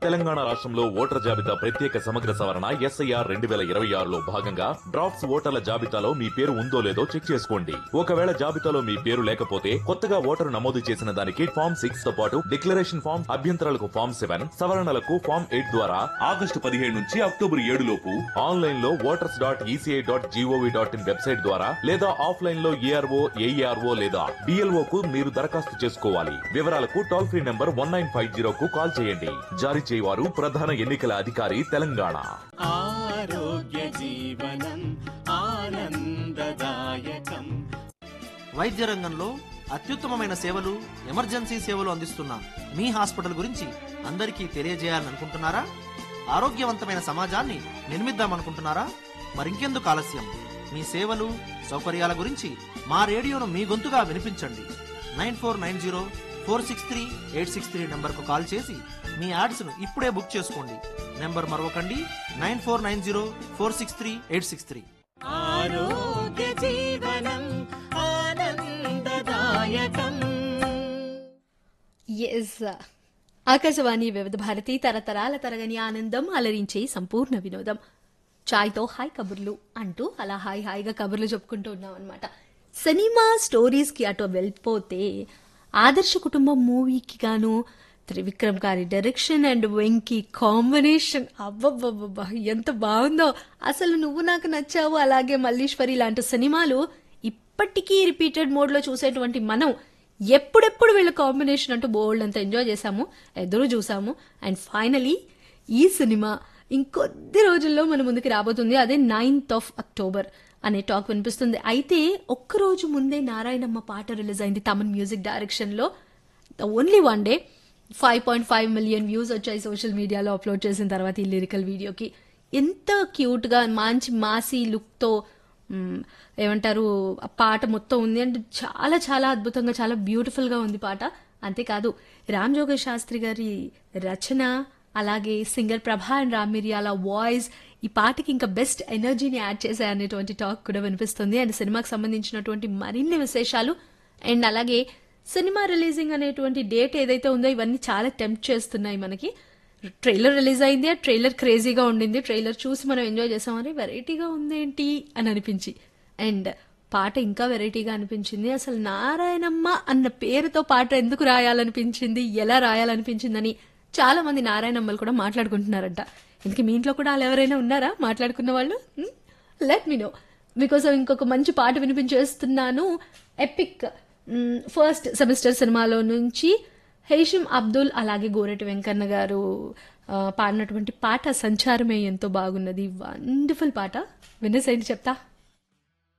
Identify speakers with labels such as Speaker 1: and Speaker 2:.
Speaker 1: తెలంగాణ రాష్ట్రంలో ఓటర్ జాబితా ప్రత్యేక సమగ్ర సవరణ ఎస్ఐఆర్ రెండు వేల ఇరవై ఆరులో భాగంగా డ్రాఫ్ట్స్ ఓటర్ల జాబితాలో మీ పేరు ఉందో లేదో చెక్ చేసుకోండి ఒకవేళ జాబితాలో మీ పేరు లేకపోతే కొత్తగా ఓటరు నమోదు చేసిన దానికి ఫామ్ సిక్స్ తో పాటు డిక్లరేషన్ ఫామ్ అభ్యంతరాలకు ఫామ్ సెవెన్ సవరణలకు ఫామ్ ఎయిట్ ద్వారా ఆగస్టు పదిహేడు నుంచి అక్టోబర్ ఏడు లోపు ఆన్లైన్ లో voters dot ECI dot gov dot in website ద్వారా లేదా ఆఫ్లైన్ లో ఏఆర్ఓ ఏఈఆర్ఓ లేదా డిఎల్ఓ కు మీరు దరఖాస్తు చేసుకోవాలి వివరాలకు toll free number one nine five zero కు కాల్ చేయండి జారీ చేయవారు ప్రధాన ఎన్నికల అధికారి తెలంగాణ
Speaker 2: ఆరోగ్య జీవనం ఆనందదాయకం
Speaker 3: వైద్య రంగంలో అత్యుత్తమమైన సేవలు ఎమర్జెన్సీ సేవలు అందిస్తున్న మీ హాస్పిటల్ గురించి అందరికీ తెలియజేయాలని అనుకుంటున్నారా ఆరోగ్యవంతమైన సమాజాన్ని నిర్మిద్దామనుకుంటున్నారా మరింకెందుకు ఆలస్యం మీ సేవలు సౌకర్యాల గురించి మా రేడియోను మీ గొంతుగా వినిపించండి nine four nine zero four six three eight six three నెంబర్కు కాల్ చేసి మీ యాడ్స్ను ఇప్పుడే బుక్ చేసుకోండి నెంబర్ మరొకండి nine four nine zero four six three eight six three
Speaker 2: ఆరోగ్య జీవనం ఆనందదాయకం
Speaker 4: ఎస్ ఆకాశవాణి వివిధ భారతి తరతరాల తరగని ఆనందం అలరించే సంపూర్ణ వినోదం చాయ్తో హాయ్ కబుర్లు అంటూ అలా హాయ్ హాయిగా కబుర్లు చెప్పుకుంటూ ఉన్నాం అనమాట సినిమా స్టోరీస్కి అటు వెళ్ళిపోతే ఆదర్శ కుటుంబం మూవీకి గాను త్రివిక్రమ్ గారి డైరెక్షన్ అండ్ వెంకీ కాంబినేషన్ అబ్బబ్బబ్బబ్బా ఎంత బాగుందో అసలు నువ్వు నాకు నచ్చావు అలాగే మల్లీశ్వరి లాంటి సినిమాలు ఇప్పటికీ రిపీటెడ్ మోడ్లో చూసేటువంటి మనం ఎప్పుడెప్పుడు వీళ్ళ కాంబినేషన్ అంటూ బోల్డ్ అంత ఎంజాయ్ చేశాము ఎదురు చూసాము అండ్ ఫైనలీ ఈ సినిమా ఇంకొద్ది రోజుల్లో మన ముందుకు రాబోతుంది అదే నైన్త్ ఆఫ్ అక్టోబర్ అనే టాక్ వినిపిస్తుంది అయితే ఒక్కరోజు ముందే నారాయణమ్మ పాట రిలీజ్ అయింది తమన్ మ్యూజిక్ డైరెక్షన్లో the only one day five point five million views వచ్చాయి సోషల్ మీడియాలో అప్లోడ్ చేసిన తర్వాత ఈ లిరికల్ వీడియోకి ఎంత క్యూట్గా మంచి మాసీ లుక్తో మ్, ఏమంటారు ఆ పాట మొత్తం ఉంది అండ్ చాలా చాలా అద్భుతంగా చాలా బ్యూటిఫుల్గా ఉంది పాట అంతేకాదు రామ్ జోగ శాస్త్రి గారి రచన అలాగే సింగర్ ప్రభా అండ్ రామ్ మిరియాల వాయిస్ ఈ పాటకి ఇంకా బెస్ట్ ఎనర్జీని యాడ్ చేశాయి అనేటువంటి టాక్ కూడా వినిపిస్తుంది అండ్ సినిమాకి సంబంధించినటువంటి మరిన్ని విశేషాలు అండ్ అలాగే సినిమా రిలీజింగ్ అనేటువంటి డేట్ ఏదైతే ఉందో ఇవన్నీ చాలా టెంప్ట్ చేస్తున్నాయి మనకి ట్రైలర్ రిలీజ్ అయింది ఆ ట్రైలర్ క్రేజీగా ఉండింది ట్రైలర్ చూసి మనం ఎంజాయ్ చేసాం అరే వెరైటీగా ఉందేంటి అని అనిపించి అండ్ పాట ఇంకా వెరైటీగా అనిపించింది అసలు నారాయణమ్మ అన్న పేరుతో పాట ఎందుకు రాయాలనిపించింది ఎలా రాయాలనిపించిందని చాలా మంది నారాయణమ్మలు కూడా మాట్లాడుకుంటున్నారంట ఇందుకే మీ ఇంట్లో కూడా వాళ్ళు ఎవరైనా ఉన్నారా మాట్లాడుకున్న వాళ్ళు లెట్ మీ నో మీకోసం ఇంకొక మంచి పాట వినిపించేస్తున్నాను ఎపిక్ ఫస్ట్ సెమిస్టర్ సినిమాలో నుంచి హేషిం అబ్దుల్ అలాగే గోరెటి వెంకన్న గారు ఆ, పాడినటువంటి పాట సంచారమే ఎంతో బాగున్నది వండర్ఫుల్ పాట వినేసేంటి చెప్తా